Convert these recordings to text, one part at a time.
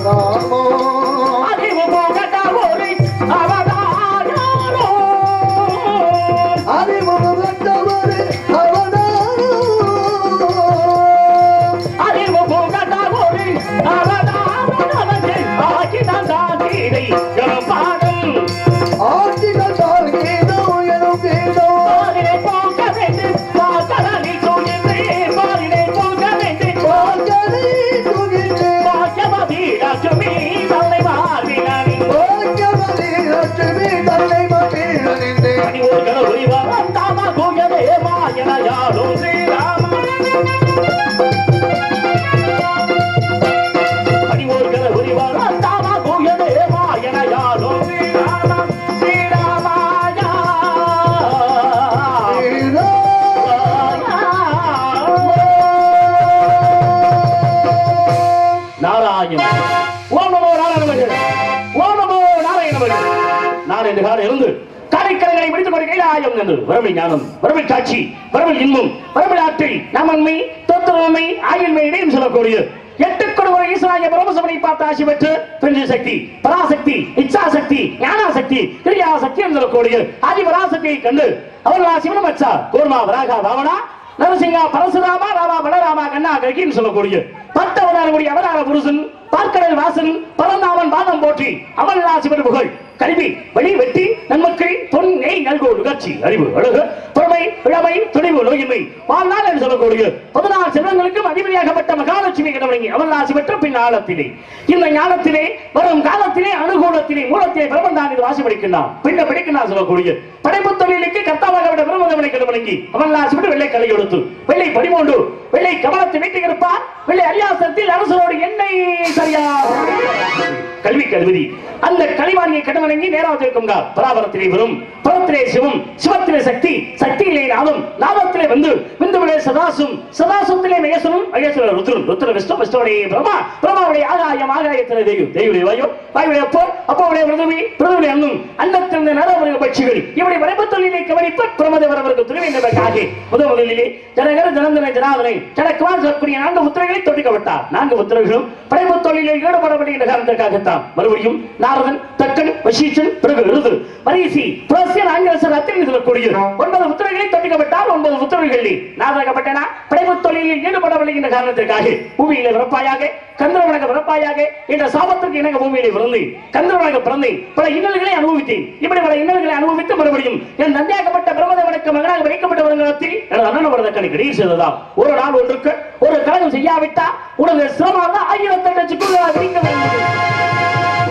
ராமோ அறிவு போகட்ட ஒரு அவதாரோ அறிமுகத்தவரு அவதாரோ அறிவு போகட்ட ஒரு அவதாரோ நமக்கு ஆகிதான் தாக்கீரை பாடும் ஆட்சிகள் தாழ்கீதோ எனும் கீதோ பாரினை போக வேண்டும் பாக்கடலில் தூங்கின்றே பாரினை போக வேண்டும் பாக்கனை துகின்றே பாக்கியமதி லட்சுமி தன்னை வாழ்வினானி பாக்கியவதி லட்சுமி தன்னை மகிழ்ந்தே அடி ஒரு கணவரி வரம் தாம கோயதே மாயன யாரும் ஸ்ரீராம அடி ஒரு கணவரி வரம் தாம கோயதே மாயன யாரும் ஸ்ரீராம ஸ்ரீராமாயா நாராயண ஓம் நமோ நாராயணமர்கள் ஓம் நமோ நாராயணமர்கள் நான் என்று காலம் இருந்து காரைக்கரைகளை முடித்துக் கொண்டு கைலாயம் என்று வரவில் ஞானம் வரவில் காட்சி வரவில் இன்பம் வரவில் ஆற்றில் நமன்மை தத்துவமை ஆயுள்மை இடையும் சொல்லக்கூடிய எட்டு கொடுமுறை ஈஸ்வராய பரமசமனை பார்த்து ஆசி பெற்று பிரிஞ்சு சக்தி பராசக்தி இச்சாசக்தி ஞானாசக்தி கிரியாசக்தி என்று சொல்லக்கூடிய ஆதி பராசக்தியை கண்டு அவர்களா சிவனம் அச்சா கூர்மா வராகா ராவணா நரசிங்கா பரசுராமா ராமா பலராமா கண்ணா ககின்னு சொல்லக்கூடிய பத்து அவதாரக்கூடிய அவதார புருஷன் பார்க்கடல் வாசன் பரந்தாமன் பாதம் போற்றி அவன் ராசிபர் புகழ் கல்வி வழி வெட்டி நன்மக்கள் பொன் நெய் நல்கோ நுகர்ச்சி அறிவு அழகு பொறுமை இளமை துணிவு நோயின்மை வாழ்நாள் என்று சொல்லக்கூடிய பதினாறு செல்வங்களுக்கும் அதிபதியாகப்பட்ட மகாலட்சுமி கடவுளங்கி அவன் ராசி பெற்ற பின் ஆழத்திலே இந்த ஞானத்திலே வரும் காலத்திலே அனுகூலத்திலே மூலத்திலே பிரபந்தான் இது வாசி படிக்கின்றான் பின்ன படிக்கின்றான் சொல்லக்கூடிய படைப்பு தொழிலுக்கு கர்த்தாவாக விட பிரம்மதவனை கடவுளங்கி அவன் ராசி விட்டு வெள்ளை கலை கொடுத்து வெள்ளை படிமோண்டு வெள்ளை கமலத்தை வீட்டுக்கு இருப்பார் வெள்ளை அரியாசத்தில் அரசரோடு எண்ணெய் சரியா கல்வி கல்வி அந்த கலிவாணியை கடவணங்கி நேராக இருக்கும் பராபரத்திலே வரும் பரத்திலே சிவம் சிவத்திலே சக்தி சக்தியிலே நாதம் நாதத்திலே வந்து விந்துவிலே சதாசும் சதாசுத்திலே மகேஸ்வரன் மகேஸ்வர ருத்ரன் ருத்ர விஷ்ணு விஷ்ணுடைய பிரமா பிரமாவுடைய ஆகாயம் ஆகாயத்திலே தெய்வம் தெய்வடைய வாயு வாயுடைய அப்போ அப்போவுடைய பிருதுவி பிருதுவிலே அண்ணும் அண்டத்திலிருந்து நரவருக பட்சிகள் இப்படி வரைப்பு தொழிலை கவனிப்ப பிரமதேவரவருக்கு துணை என்பதற்காக முதல் முதலிலே ஜனகர ஜனந்தன ஜனாதனை ஜனக்குமார் சொல்லக்கூடிய நான்கு உத்தரவுகளை தொட்டிக்கப்பட்டார் நான்கு உத்தரவுகளும் படைப்பு தொழிலில் ஈடுபடப்படுகின்ற காரணத்திற்காகத்தான் மறுபடியும் நாரதன் தக்கன் வசீச்சன் பிறகு எழுது மரீசி புரஸ்யன் ஆங்கிலசர் அத்திரி சொல்லக்கூடிய ஒன்பது உத்தரவுகளை தொட்டிக்கப்பட்டார் ஒன்பது உத்தரவுகளில் நாதகப்பட்டனா படைப்பு தொழிலில் ஈடுபடப்படுகின்ற காரணத்திற்காக பூமியிலே பிறப்பாயாக கந்தரவனக பிறப்பாயாக என்ற சாபத்திற்கு இணங்க பூமியிலே பிறந்து கந்தரவனக பிறந்தேன் பல இன்னல்களை அனுபவித்தேன் இப்படி பல இன்னல்களை அனுபவித்து மறுபடியும் என் தந்தையாகப்பட்ட பிரம்மதேவனுக்கு மகனாக வைக்கப்பட்ட வருங்காலத்தில் எனது அண்ணன் வரதக்கணி கிடையில் செய்ததா ஒரு நாள் ஒன்றுக்கு ஒரு கழகம் செய்யாவிட்டா உனது சிரமம் ஆயிரத்தி எட்டு சுக்குகளாக விரிக்க வேண்டும்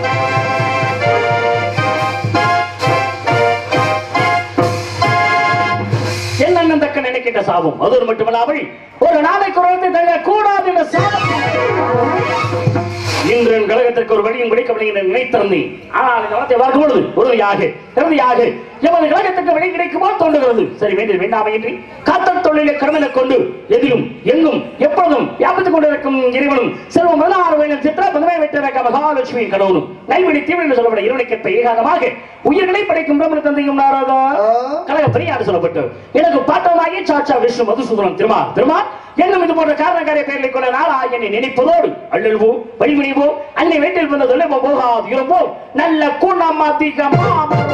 என்னென்ன தக்க நினைக்கின்ற சாபம் அதோடு மட்டுமல்லாமல் ஒரு நாளை குறைந்து தங்க கூடாது என்ற சாபம் இன்று என் கழகத்திற்கு ஒரு வழியும் கிடைக்கவில்லை என்று நினைத்திருந்தேன் ஆனால் இந்த வார்த்தை பார்க்கும் பொழுது உறுதியாக இறுதியாக எமது கழகத்துக்கு வழி கிடைக்குமோ தோன்றுகிறது சரி வேண்டும் வேண்டாமை என்று காத்தல் தொழிலை கடமையை கொண்டு எதிலும் எங்கும் எப்பொழுதும் வியாபித்துக் கொண்டிருக்கும் இறைவனும் செல்வம் பதினாறு வேணும் சித்திர பதுமை வெற்றிருக்க மகாலட்சுமி கடவுளும் நைவடி தீவிர என்று சொல்லப்பட இறைவனுக்கேற்ப ஏகாகமாக உயிர்களை படைக்கும் பிரம்ம தந்தையும் நாரதா கழக பெரியார் சொல்லப்பட்டு எனக்கு பாட்டமாகி சாட்சா விஷ்ணு மதுசூதனம் திருமா திருமா என்னும் இது போன்ற காரணக்காரிய பெயர்களை கொண்ட நாராயணனை நினைப்பதோடு அள்ளல்வோம் வழிமணிவோம் அன்னை வீட்டில் வந்த தொலைவோ போகாது இருப்போம் நல்ல குணமா தீகமா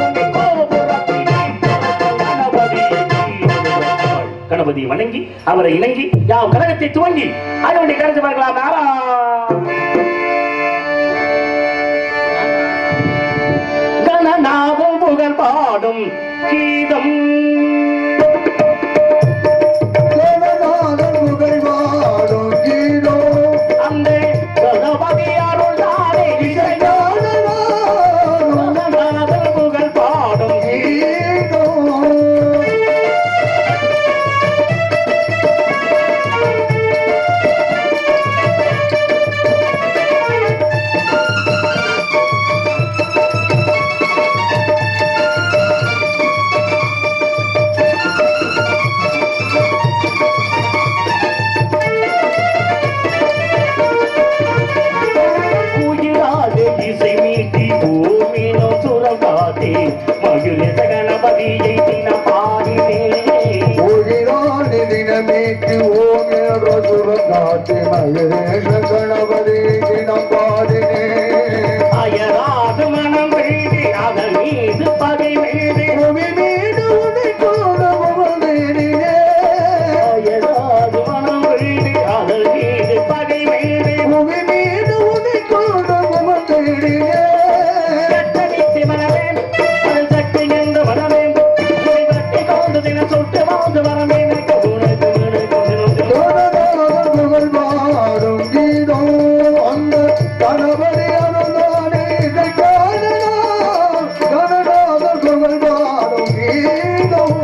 கணபதி வணங்கி அவரை இணங்கி யாவ் கழகத்தை துவங்கி அதனுடைய கருத்து பார்க்கலாம் நாரா கணநாதம் புகழ் பாடும் கீதம் தேவநாதன் புகழ் வாடும் கீதோ அந்த கணபதி அருள் தானே இசையால் கணநாதம் புகழ் பாடும் கீதோ கணபதி அருளானே இதை காணலாம் கணநாதர் புகழ் பாடும் கீதம்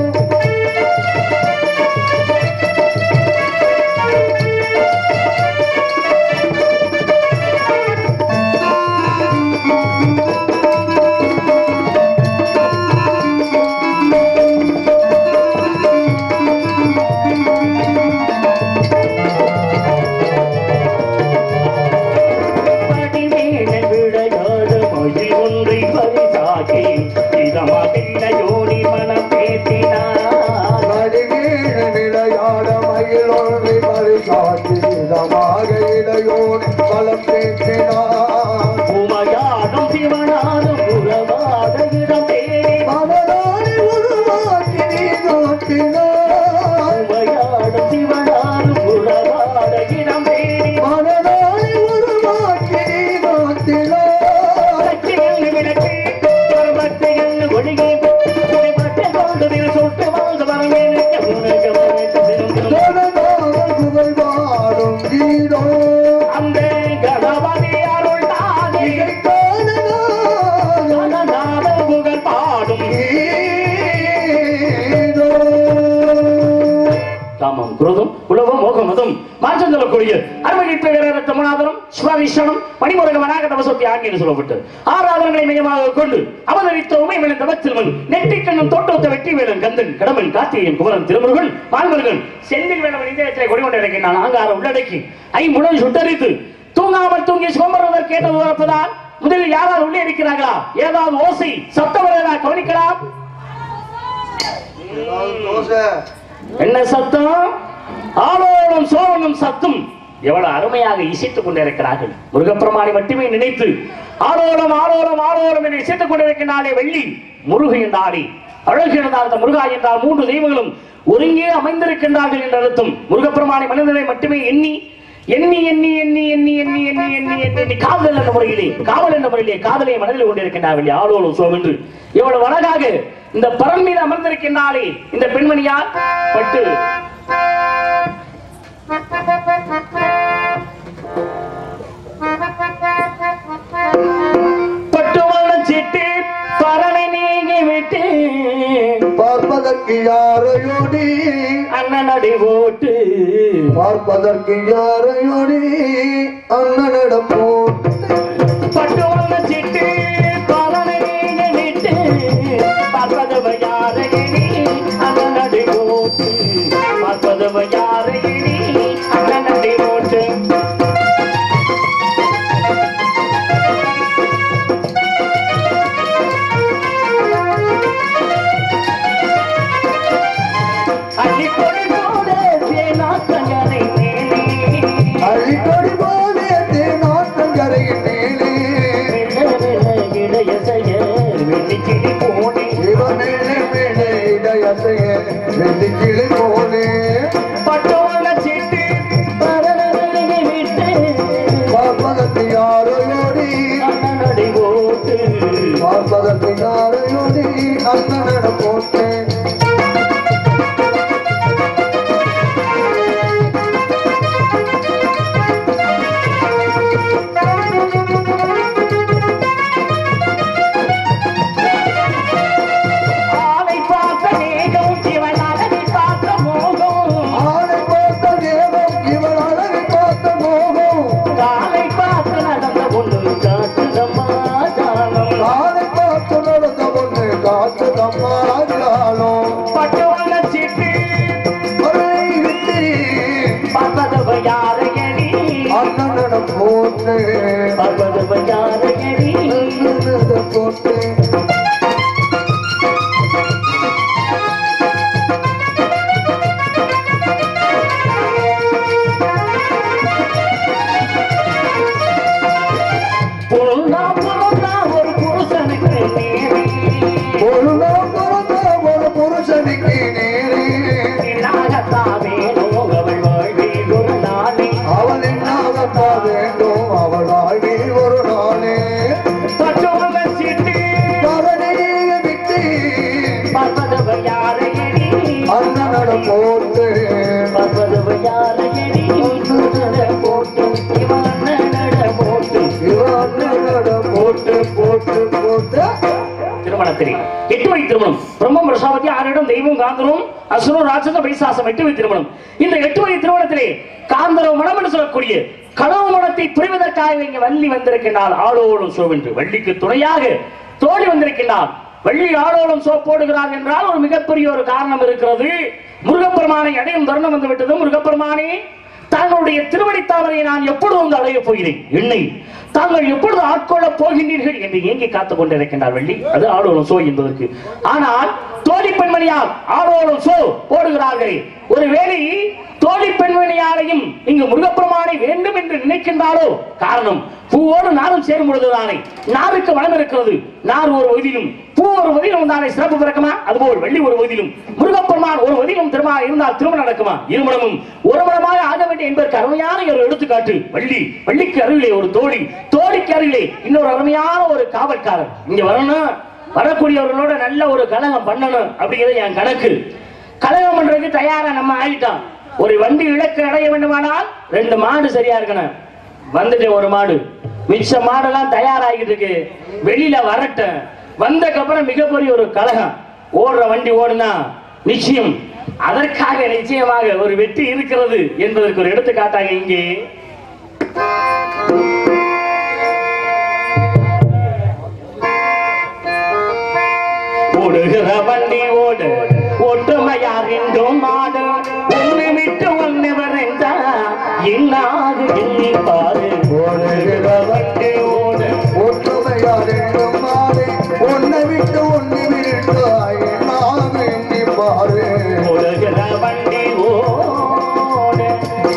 படிமேல் விளையாட மொழி ஒன்றை பரிசாகி இதமாகில்லையோடி மனம் பேசினார் மடிவீழ விளையாட மயிலொன்றை பரிசாட்சி இதமாக இளையோன் பலம் பேசினார் உமையாடும் சிவனாடும் உறவாத இடம் தேடி அவனாலே உருவாக்கி நீ காட்டினார் உமையாடும் சிவனாடும் உறவாத இடம் தேடி மனதாலே உருவாக்கி நீ காட்டினார் சக்திகள் விளக்கி பரமத்தைகள் ஒழுகி குடிபட்டு கொண்டு நின்று சுட்டு வாழ்ந்து வரவேன் உனக்கு மறைத்து திரும்பும் கணநாதர் புகழ் பாடும் கீதம் அந்த கணபதி அருள் தானே இதை காணலாம் கணநாத புகழ் பாடும் காமம் குரோதம் உலகம் மோகம் மதம் மாற்றந்தலக்கூடிய அருமகித்த வீரர் தமிழ்நாதனம் சிவாவிஷனம் மணிமுருக வனாக தவசத்தி ஆகிய சொல்லப்பட்டு ஆறாதனங்களை மையமாக கொண்டு அவதரித்த உமை மேலன் தவத்தில்மன் நெற்றிக்கண்ணும் தோட்டத்தை வெட்டி வேலன் கந்தன் கடமன் கார்த்திகேயன் குமரன் திருமுருகன் மால்முருகன் செந்தில் வேலவன் இந்தியத்திலே கொடிகொண்டு இருக்கின்றான் ஆங்கார உள்ளடக்கி ஐம்புடன் சுட்டரித்து தூங்காமல் தூங்கி சோம்பருவதற்கு கேட்டு உணர்ப்பதால் முதலில் யாரால் உள்ளே இருக்கிறார்களா ஏதாவது ஓசை சத்தம் வருவதா கவனிக்கலாம் என்ன சத்தம் ஆலோலம் சோழனும் சத்தும் எவ்வளவு அருமையாக இசைத்துக் கொண்டிருக்கிறார்கள் முருகப்பெருமானை மட்டுமே நினைத்து ஆலோலம் ஆலோலம் ஆலோலம் என்று இசைத்துக் கொண்டிருக்கிறானே வெள்ளி முருகு என்றாடி அழகு என்றால் அந்த முருகா என்றால் மூன்று தெய்வங்களும் ஒருங்கே அமைந்திருக்கின்றார்கள் என்ற அர்த்தம் முருகப்பெருமானை மனிதனை மட்டுமே எண்ணி எண்ணி எண்ணி எண்ணி எண்ணி எண்ணி எண்ணி எண்ணி எண்ணி எண்ணி காதல் என்ற முறையிலே காவல் என்ற முறையிலே காதலை மனதில் கொண்டிருக்கின்றார்கள் ஆலோலம் சோம் என்று எவ்வளவு அழகாக இந்த பரன் மீது அமர்ந்திருக்கின்றாளே இந்த பெண்மணியார் பட்டு பட்டு வளச்சிட்டு பரனை நீங்கி விட்டு பார்ப்பதற்கு யாரையோடி அண்ணன் அடி ஓட்டு பார்ப்பதற்கு யாரையோடி அண்ணனிடம் போட்டு பட்டு வளச்சிட்டு பரனை நீங்கி விட்டு பார்ப்பதவ யாரையினி அண்ணன் அடி ஓட்டு பார்ப்பதவ யாரையினி அண்ணன் அடி ஓட்டு அள்ளிக்கொடி போட தேனாத்தங்கரை மேலே அழிக்கொடி போலே தேனாற்றங்கரையின் மேலே இவன் மேலே மேலே இடையசைய வெள்ளி கிளி போலே பார்ப்பதற்கு யாரையோடி பார்ப்பதற்கு யாரையோடி அண்ணனிடம் போட்டு ஆளை பார்த்த தேவம் இவள் அழகை பார்த்த மோகம் ஆளை பார்த்து நடந்த பொண்ணு காத்து தம்மாஜாலும் அவளை விட்டு அண்ணனிடம் போட்டு அண்ணனிடம் போட்டு பொருளா பொருளா ஒரு புருஷனுக்கு நேரே ஒரு நாள் பிறந்த ஒரு புருஷனுக்கு நேரே அவள் என்னாகப்பா வேண்டும் அவள் வாழ்வில் ஒரு நாளே தரை திருமணத்திலே எட்டு வழி திருமணம் பிரம்மம் பிரசாபதி ஆரிடம் தெய்வம் காந்தரும் அசுரம் ராட்சச பைசாசம் எட்டு வழி திருமணம் இந்த எட்டு வழி திருமணத்திலே காந்தரவ மனம் என்று சொல்லக்கூடிய களவு மனத்தை புரிவதற்காக இங்கே வள்ளி வந்திருக்கின்றால் ஆளோடும் சோவென்று வள்ளிக்கு துணையாக தோழி வந்திருக்கின்றார் வள்ளி ஆளோடும் சோ போடுகிறார் என்றால் ஒரு மிகப்பெரிய ஒரு காரணம் இருக்கிறது முருகப்பெருமானை அடையும் தருணம் வந்து விட்டது முருகப்பெருமானே தாங்களுடைய திருவடித்தாமரை நான் எப்பொழுது வந்து அடையப் போகிறேன் என்னை தாங்கள் எப்பொழுது ஆட்கொள்ளப் போகின்றீர்கள் என்று ஏங்கி காத்துக் கொண்டிருக்கின்றார் வள்ளி அது ஆடோலம் சோ என்பதற்கு ஆனால் தோழி பெண்மணியால் ஆடோலம் சோ போடுகிறார்களே ஒருவேளை தோழி பெண்மணியாரையும் இங்கு முருகப்பெருமானை வேண்டும் என்று நினைக்கின்றாரோ காரணம் பூவோடு நாரும் சேரும் பொழுதுதானே நாருக்கு வளம் இருக்கிறது நார் ஒரு வதிலும் பூ ஒரு வதிலும் தானே சிறப்பு பிறக்குமா அதுபோல் வெள்ளி ஒரு வதிலும் முருகப்பெருமான் ஒரு வதிலும் திருமா இருந்தால் திருமணம் நடக்குமா இருமணமும் ஒரு மனமாக ஆக வேண்டும் என்பதற்கு அருமையான ஒரு எடுத்துக்காட்டு வள்ளி வள்ளிக்கு அருகிலே ஒரு தோழி தோழிக்கு அருகிலே இன்னொரு அருமையான ஒரு காவல்காரர் இங்க வரணும் வரக்கூடியவர்களோட நல்ல ஒரு கலகம் பண்ணணும் அப்படிங்கிறது என் கணக்கு கலகம் பண்றதுக்கு தயாரா நம்ம ஆயிட்டோம் ஒரு வண்டி இலக்கு அடைய வேண்டுமானால் ரெண்டு மாடு சரியா இருக்கணும் வந்துட்டு ஒரு மாடு மிச்ச மாடெல்லாம் தயாராகிட்டு இருக்கு வெளியில வரட்டும் வந்ததுக்கு அப்புறம் மிகப்பெரிய ஒரு கலகம் ஓடுற வண்டி ஓடுனா நிச்சயம் அதற்காக நிச்சயமாக ஒரு வெற்றி இருக்கிறது என்பதற்கு ஒரு எடுத்துக்காட்டாக இங்கே ஓடுகிற வண்டி ஓடு ஒற்றுமையார் என்றும் மாடு ஒன்று விட்டு ஒன்று வரைந்தா என்னாது எண்ணி பாரு ஓடுகிற வண்டி ஓடு ஒற்றுமையார் என்றும் மாறே ஒன்னை விட்டு ஒன்று விட்டாய் நான் எண்ணி பாரு ஓடுகிற வண்டி ஓடு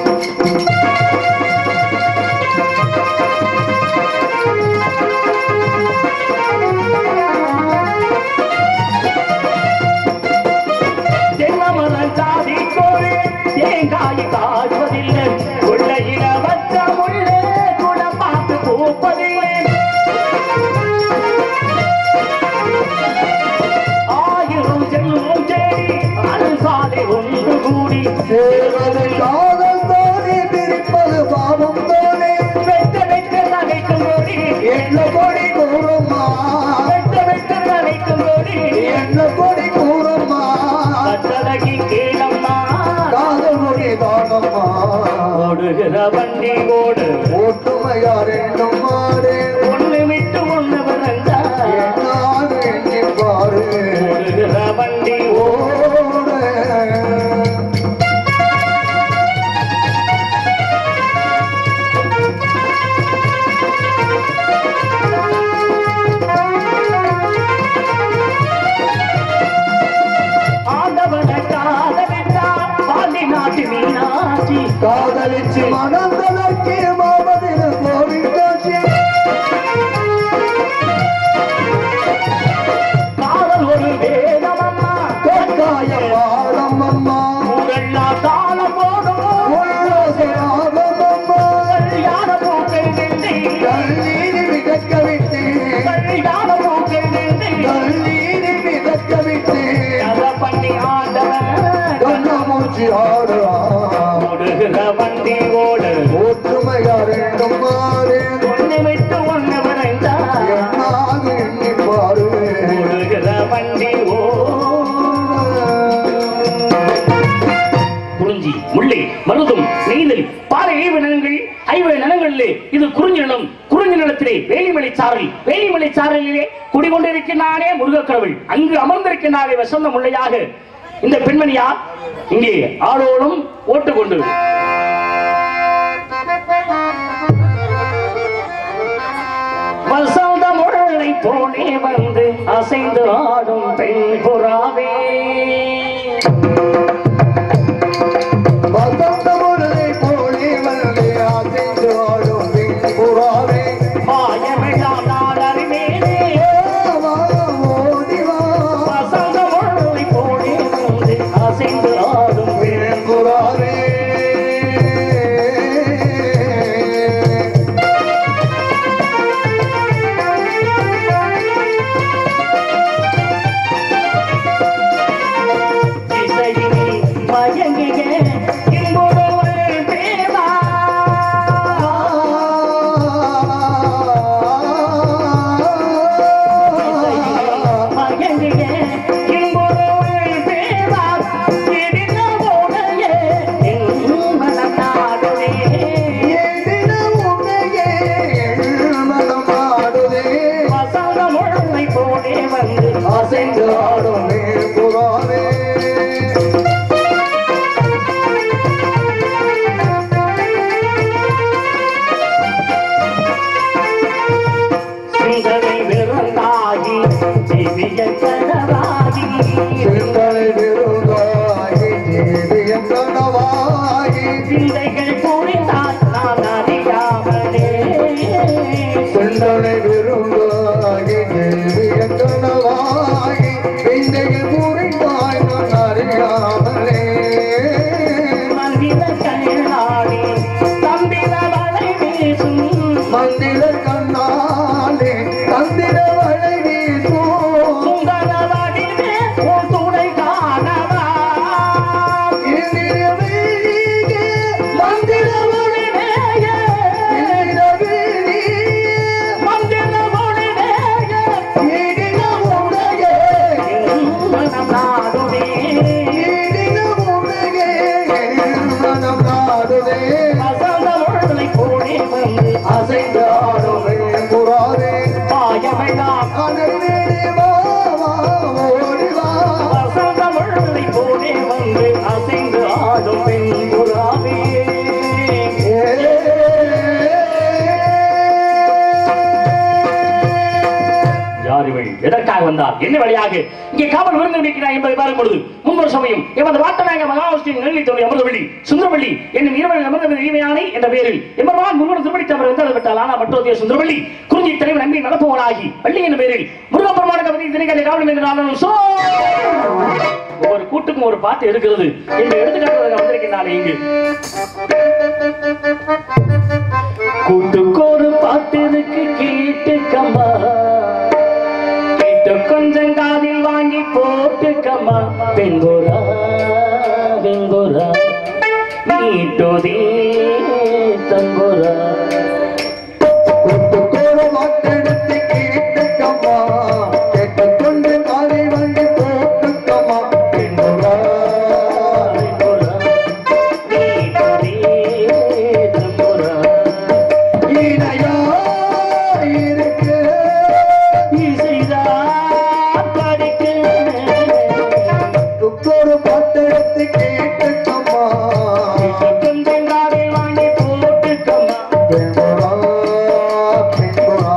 தென்னமரம் சாதி கோழி தேங்காய் காய்வதில்லை கொள்ளையில வச்ச முள்ளே கூட பார்த்து பூப்பதில்லை ஆயிரம் செல்வம் தேடி அனுசாலை ஒன்று கூடி சேர்வது காதல் தோணி பிரிப்பது பாவம் தோணி வெட்ட வெட்ட நகைக்கும் கோடி என்ன கொடி கூறுமா வெட்ட வெட்ட நகைக்கும் கோடி என்ன கொடி கூறுமா கட்டழகி கேளம்மா காதல் மொழி தானம்மா ஓடுகிற வண்டி ஓடு ஒற்றுமையார் என்றும் மாறே ஒண்ணு விட்டு ஒண்ணு வரந்தா என்னாது எண்ணி பாரு ஓடுகிற வண்டி ஓடு ஓட ஆண்டவன காதலித்தார் பாண்டி நாட்டு மீனாட்சி காதலிச்சு மணந்ததற்கு மாமதின கோவில் காட்சி காதல் ஒரு வேதமம்மா கட்டாய பாடம் அம்மா ஊரெல்லாம் தாளம் போடும் உல்லாசராகம் அம்மா கல்யாண பூக்கள் நின்று கல்லீரி மிதக்க விட்டு கல்யாண பூக்கள் நின்று கல்லீரி மிதக்க விட்டு கதை பண்ணி ஆண்டவன் கண்ணமூச்சி ஆடுறான் ஓடுகிற வண்டி ஓடு ஒற்றுமையார் என்றும் மாறே ஒண்ணு விட்டு ஒண்ணு வரைந்தா என்னாக எண்ணி பாரு ஓடுகிற வண்டி ஓடு குறிஞ்சி முல்லை மருதம் நெய்தல் பாறை ஐவு நிலங்கள் ஐவு நிலங்களிலே இது குறிஞ்சி நிலம் குறிஞ்சி நிலத்திலே வேலிமலை சாரல் வேலிமலை சாரலிலே குடிகொண்டிருக்கிறானே முருகக்கடவுள் அங்கு அமர்ந்திருக்கிறாரே வசந்த முல்லையாக இந்த பெண்மணியா இங்கே ஆளோடும் ஓட்டுக்கொண்டு வசந்த முழலை போனே வந்து அசைந்து ஆடும் பெண் புறாவே வசந்த முரளை போலே வந்து அசைந்து ஆடும் பின் புறாவே மாயமெல்லாம் நான் அறிவேனே வா, ஓடி வா வசந்த முழலை போனே வந்து அசைந்து ஆடும் பெண் பின் புறாவே தேவிய கணவாகி சிந்தனை விருந்தாகி தேவிய கணவாகி சிந்தைகள் புரிந்தால் நான் அறியாமலே சிந்தனை விருந்தாகி தேவிய கணவாகி விந்தையில் புரிந்தாய் நான் அறியாமலே மந்திர கண்ணாடி தந்திர வலை வீசும் மந்திர கண்ணாலே தந்திர வழி வீசும் சுந்தர வடிவே உன் துணை காணவா இந்திர வீதியே மந்திர ஒளிவேயே, இந்திர வீதியே மந்திர ஒளிவேயே, இடின உடையே என் மனம் நாடுவே. இடின உடையே என் மனம் நாடுதே வசந்த முழுதை போலே வந்து அசைந்து ஆடுவே புறாவே பாயமெல்லாம் அனல்வேடி வா வா ஓடி வா வசந்த முழுதை போலே வந்து அசைந்து ஆடும் பெண் புறாவே யார் இவள் எதற்காக வந்தார் என்ன வழியாக இங்கே காவல் விருந்து நிற்கிறார் என்பதை பார்க்கும் பொழுது முன்னொரு சமயம் எமது வாட்டநாயக மகாவிஷ்ணு நெல்லை தோழி அமிர்தவள்ளி சுந்தரவள்ளி என்னும் இருவரில் அமிர்த இனிமையானை என்ற பெயரில் எம்பெருமான் முருகன் திருப்படி தவறு வந்து விட்டால் ஆனால் மற்றோதிய சுந்தரவள்ளி குறிஞ்சி தலைவர் நம்பி நடப்பவனாகி வள்ளி என்ற பெயரில் முருகப்பெருமான கவிதை திணைகளை காவலும் என்று நான் சோ ஒவ்வொரு கூட்டுக்கும் ஒரு பாட்டு இருக்கிறது என்று எடுத்துக்காட்டுவதாக வந்திருக்கின்றானே இங்கு கூட்டுக்கு ஒரு பாட்டு இருக்கு கேட்டுக்கம்மா கேட்டு கொஞ்சம் காதில் வாங்கி போட்டுக்கம்மா பெண்புறா பெண்புறா நீட்டுதே தம்புரா கூட்டுக்கோடு வாக்கெடுத்து கேட்டுக்கம்மா கேட்டுக்கொண்டு காலை வந்து போட்டுக்கம்மா பெண்ணுரா பெண்புறா நீட்டுதே தம்புரா இணையா இருக்கு இசைதான் படிக்கிறேன் கூட்டுக்கோடு பாட்டெடுத்து கேட்டுக்கம்மா கொஞ்சம் காதில் வாங்கி போட்டுக்கம்மா பெண்ணுரா பெண்ணுரா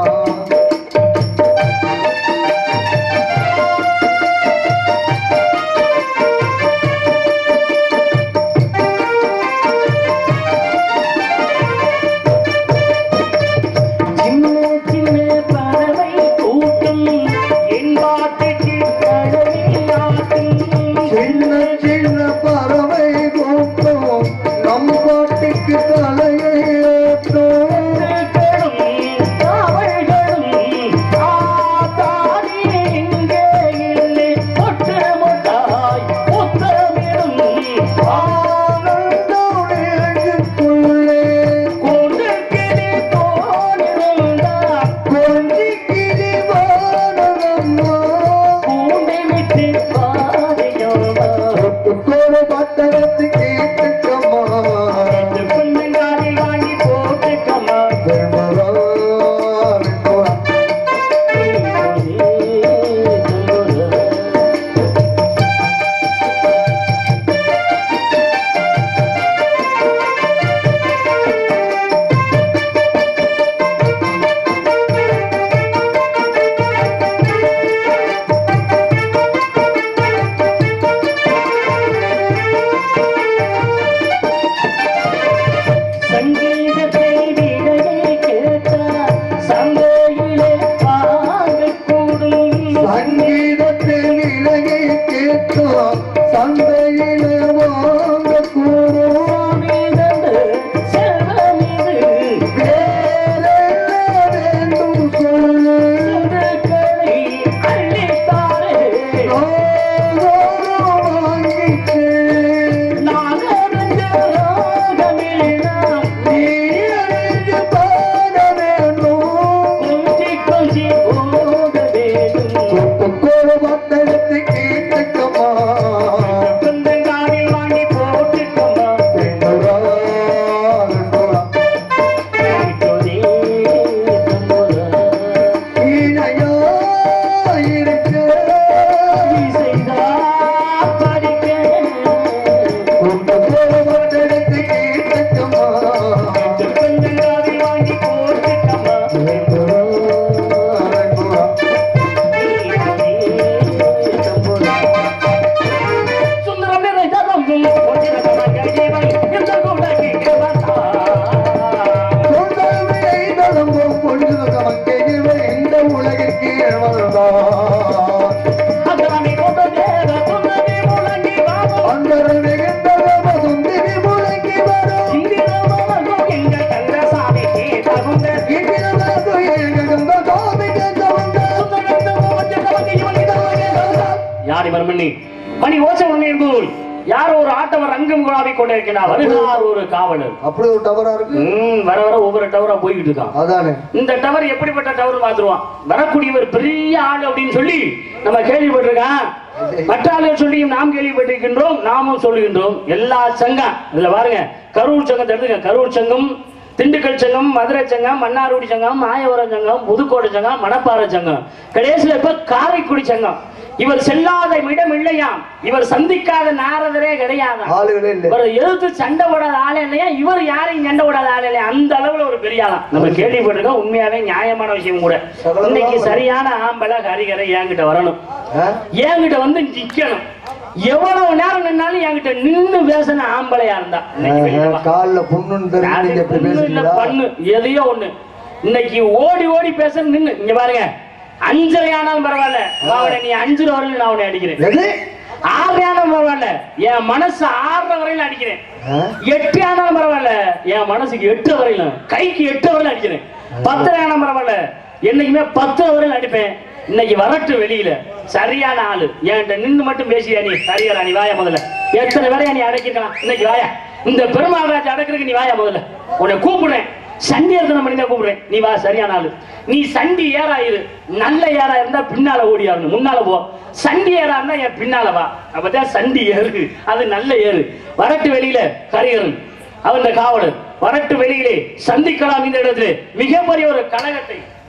மர்மண்ணி மணி ஓசை ஒண்ணு என்பது யாரோ ஒரு ஆட்டவர் அங்கம் குழாவி கொண்டிருக்கிறார் வருகிறார் ஒரு காவலர் அப்படி ஒரு டவரா இருக்கு ம், வர வர ஒவ்வொரு டவரா போய்கிட்டு இருக்கான் அதானே இந்த டவர் எப்படிப்பட்ட டவர் பாத்துருவான் வரக்கூடியவர் பெரிய ஆள் அப்படின்னு சொல்லி நம்ம கேள்விப்பட்டிருக்கான் மற்ற ஆளுகள் சொல்லியும் நாம் கேள்விப்பட்டிருக்கின்றோம் நாமும் சொல்லுகின்றோம் எல்லா சங்கம் இதுல பாருங்க கரூர் சங்கத்தை எடுத்துங்க கரூர் சங்கம் திண்டுக்கல் சங்கம் மதுரை சங்கம் மன்னார்குடி சங்கம் மாயவரம் சங்கம் புதுக்கோட்டை சங்கம் மணப்பாறை சங்கம் கடைசியில இப்ப காரைக்குடி சங்கம் இவர் செல்லாத இடம் இல்லையாம் இவர் சந்திக்காத நாரதரே கிடையாதாம் ஆளுகளே இல்ல இவர் எதிர்த்து சண்டை போடாத ஆள் இல்லையா இவர் யாரையும் சண்டை போடாத ஆள் இல்லையா அந்த அளவுல ஒரு பெரிய ஆளா நம்ம கேள்விப்பட்டிருக்கோம் உண்மையாவே நியாயமான விஷயம் கூட சகலமா இன்னைக்கு வரும். சரியான ஆம்பளை கரிகரை என்கிட்ட வரணும் ஆ? என்கிட்ட வந்து நிக்கணும் எவ்வளவு நேரம் நின்னாலும் என்கிட்ட நின்னு பேசின ஆம்பளையா இருந்தா இன்னைக்கு வெளியில வா. கால்ல புண்ணுன்னு தெரிஞ்சு அது நீங்க எப்படி பொண்ணு இல்ல பேசுறீங்களா பண்ணு எதையோ ஒண்ணு இன்னைக்கு ஓடி ஓடி பேச நின்னு இங்க பாருங்க அஞ்சரை ஆனாலும் பரவாயில்ல அவனை நீ அஞ்சு வரல நான் உன்னை அடிக்கிறேன் எது ஆறு ஆனாலும் பரவாயில்ல என் மனசு ஆறுற வரையில அடிக்கிறேன் ஆ? எட்டு ஆனாலும் பரவாயில்ல என் மனசுக்கு எட்டு வரையில கைக்கு எட்டு வரையில அடிக்கிறேன் பத்து ஆனாலும் பரவாயில்ல என்னைக்குமே பத்து வரையில அடிப்பேன் இன்னைக்கு வரட்டு வெளியில சரியான ஆளு என்கிட்ட நின்னு மட்டும் பேசியா நீ சரியா நீ வாயா முதல்ல எத்தனை வரையா நீ அடக்கிருக்கலாம் இன்னைக்கு வாயா இந்த பெருமாள் ராஜா அடக்கிறதுக்கு நீ வாயா முதல்ல உன்னை கூப்பிடுறேன் சண்டி எத்தனை மணி தான் கூப்பிடுறேன் நீ வா சரியான ஆளு நீ சண்டி ஏறா இரு நல்ல ஏறா இருந்தா பின்னால ஓடியாரணும் முன்னால போ சண்டி ஏறா இருந்தா என் பின்னால வா அப்பதான் சண்டி ஏறு அது நல்ல ஏறு வரட்டு வெளியில கரியரன் அவன் காவலர் வரட்டு வெளியிலே சந்திக்கலாம் இந்த இடத்துல மிகப்பெரிய ஒரு கழகத்தை